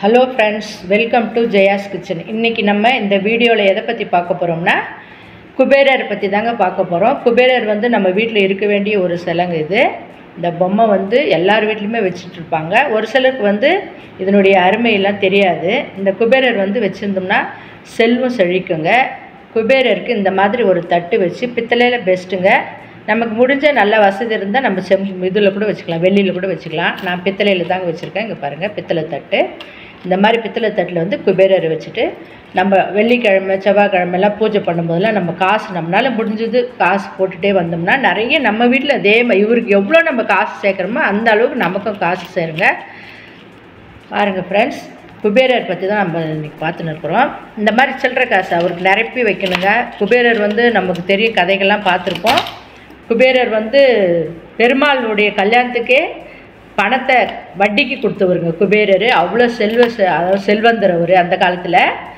hello friends welcome to Jaya's kitchen இன்றைக்கி நம்ம இந்த வீடியோவில் எதை பற்றி பார்க்க போகிறோம்னா குபேரர் பற்றி தாங்க பார்க்க போகிறோம் குபேரர் வந்து நம்ம வீட்டில் இருக்க வேண்டிய ஒரு சிலங்கு இது இந்த பொம்மை வந்து எல்லார் வீட்லேயுமே வச்சுட்டு இருப்பாங்க ஒரு சிலருக்கு வந்து இதனுடைய அருமையெல்லாம் தெரியாது இந்த குபேரர் வந்து வச்சுருந்தோம்னா செல்வம் செழிக்குங்க குபேரருக்கு இந்த மாதிரி ஒரு தட்டு வச்சு பித்தளையில் பெஸ்ட்டுங்க நமக்கு முடிஞ்ச நல்ல வசதி இருந்தால் நம்ம செம் இதில் கூட வச்சுக்கலாம் வெள்ளியில் கூட வச்சுக்கலாம் நான் பித்தளையில் தாங்க வச்சுருக்கேன் இங்கே பாருங்கள் பித்தளை தட்டு இந்த மாதிரி பித்தளை தட்டில் வந்து குபேரர் வச்சுட்டு நம்ம வெள்ளிக்கிழமை செவ்வாய்க்கிழமெல்லாம் பூஜை பண்ணும்போதெல்லாம் நம்ம காசு நம்மளால் முடிஞ்சது காசு போட்டுகிட்டே வந்தோம்னா நிறைய நம்ம வீட்டில் அதே மாதிரி இவருக்கு எவ்வளோ நம்ம காசு சேர்க்குறோமோ அந்த அளவுக்கு நமக்கும் காசு சேருங்க பாருங்கள் ஃப்ரெண்ட்ஸ் குபேரர் பற்றி தான் நம்ம இன்றைக்கி பார்த்துன்னு இருக்கிறோம் இந்த மாதிரி சில்லற காசு அவருக்கு நிரப்பி வைக்கணுங்க குபேரர் வந்து நமக்கு தெரியும் கதைகள்லாம் பார்த்துருப்போம் குபேரர் வந்து பெருமாளுடைய கல்யாணத்துக்கே பணத்தை வட்டிக்கு கொடுத்தவருங்க குபேரர் அவ்வளோ செல்வ செ- அதாவது செல்வந்தர் அவர் அந்த காலத்தில்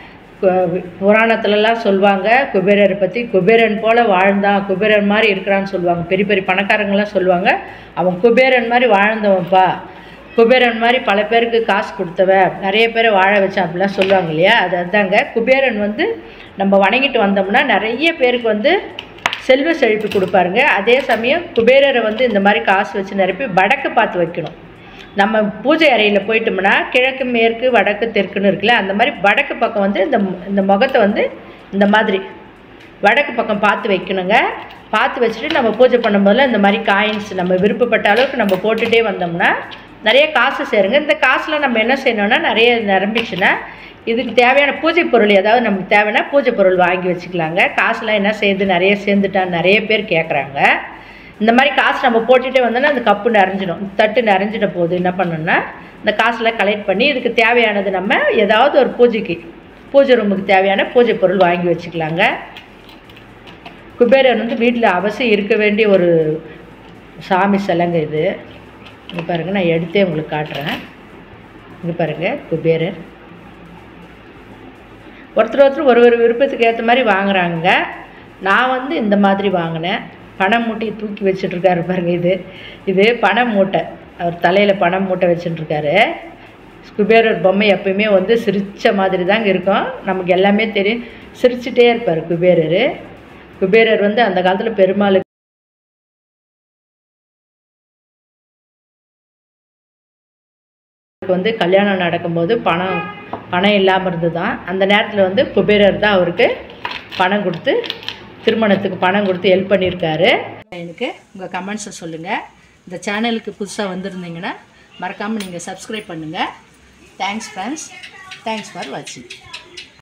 புராணத்துலலாம் சொல்லுவாங்க குபேரரை பற்றி குபேரன் போல் வாழ்ந்தான் குபேரன் மாதிரி இருக்கிறான்னு சொல்லுவாங்க பெரிய பெரிய பணக்காரங்களாம் சொல்லுவாங்க அவன் குபேரன் மாதிரி வாழ்ந்தவன்ப்பா குபேரன் மாதிரி பல பேருக்கு காசு கொடுத்தவன் நிறைய பேரை வாழ வச்சான் அப்படிலாம் சொல்லுவாங்க இல்லையா அது அதாங்க குபேரன் வந்து நம்ம வணங்கிட்டு வந்தோம்னா நிறைய பேருக்கு வந்து செல்வ செழிப்பு கொடுப்பாருங்க அதே சமயம் குபேரரை வந்து இந்த மாதிரி காசு வச்சு நிரப்பி வடக்கு பார்த்து வைக்கணும் நம்ம பூஜை அறையில் போயிட்டோம்னா கிழக்கு மேற்கு வடக்கு தெற்குன்னு இருக்குல்ல அந்த மாதிரி வடக்கு பக்கம் வந்து இந்த இந்த முகத்தை வந்து இந்த மாதிரி வடக்கு பக்கம் பார்த்து வைக்கணுங்க பார்த்து வச்சுட்டு நம்ம பூஜை பண்ணும்போதுல இந்த மாதிரி காயின்ஸ் நம்ம விருப்பப்பட்ட அளவுக்கு நம்ம போட்டுகிட்டே வந்தோம்னா நிறைய காசு சேருங்க இந்த காசில் நம்ம என்ன செய்யணும்னா நிறைய நிரம்பிச்சுன்னா இதுக்கு தேவையான பூஜை பொருள் ஏதாவது நமக்கு தேவைன்னா பூஜை பொருள் வாங்கி வச்சுக்கலாங்க காசுலாம் என்ன செய்யுது நிறைய சேர்ந்துட்டான்னு நிறைய பேர் கேட்குறாங்க இந்த மாதிரி காசு நம்ம போட்டுகிட்டே வந்தோன்னா அந்த கப்பு நிறைஞ்சிடும் தட்டு நிறைஞ்சிட போது என்ன பண்ணணும்னா இந்த காசுலாம் கலெக்ட் பண்ணி இதுக்கு தேவையானது நம்ம ஏதாவது ஒரு பூஜைக்கு பூஜை ரூமுக்கு தேவையான பூஜை பொருள் வாங்கி வச்சுக்கலாங்க குபேரன் வந்து வீட்டில் அவசியம் இருக்க வேண்டிய ஒரு சாமி சிலைங்க இது இங்கே பாருங்கள் நான் எடுத்தே உங்களுக்கு காட்டுறேன் இங்கே பாருங்கள் குபேரர் ஒருத்தர் ஒருத்தர் ஒரு ஒரு விருப்பத்துக்கு ஏற்ற மாதிரி வாங்குறாங்க நான் வந்து இந்த மாதிரி வாங்கினேன் பணம் மூட்டையை தூக்கி வச்சுட்ருக்காரு பாருங்க இது இது பணம் மூட்டை அவர் தலையில் பணம் மூட்டை வச்சுட்டுருக்காரு குபேரர் பொம்மை எப்பயுமே வந்து சிரித்த மாதிரி தாங்க இருக்கும் நமக்கு எல்லாமே தெரியும் சிரிச்சிட்டே இருப்பார் குபேரர் குபேரர் வந்து அந்த காலத்தில் பெருமாளுக்கு வந்து கல்யாணம் நடக்கும்போது பணம் பணம் இல்லாமல் இருந்து தான் அந்த நேரத்தில் வந்து குபேரர் தான் அவருக்கு பணம் கொடுத்து திருமணத்துக்கு பணம் கொடுத்து ஹெல்ப் பண்ணியிருக்காரு எனக்கு உங்கள் கமெண்ட்ஸை சொல்லுங்கள் இந்த சேனலுக்கு புதுசாக வந்திருந்தீங்கன்னா மறக்காமல் நீங்கள் சப்ஸ்கிரைப் பண்ணுங்கள் தேங்க்ஸ் ஃப்ரெண்ட்ஸ் தேங்க்ஸ் ஃபார் வாட்சிங்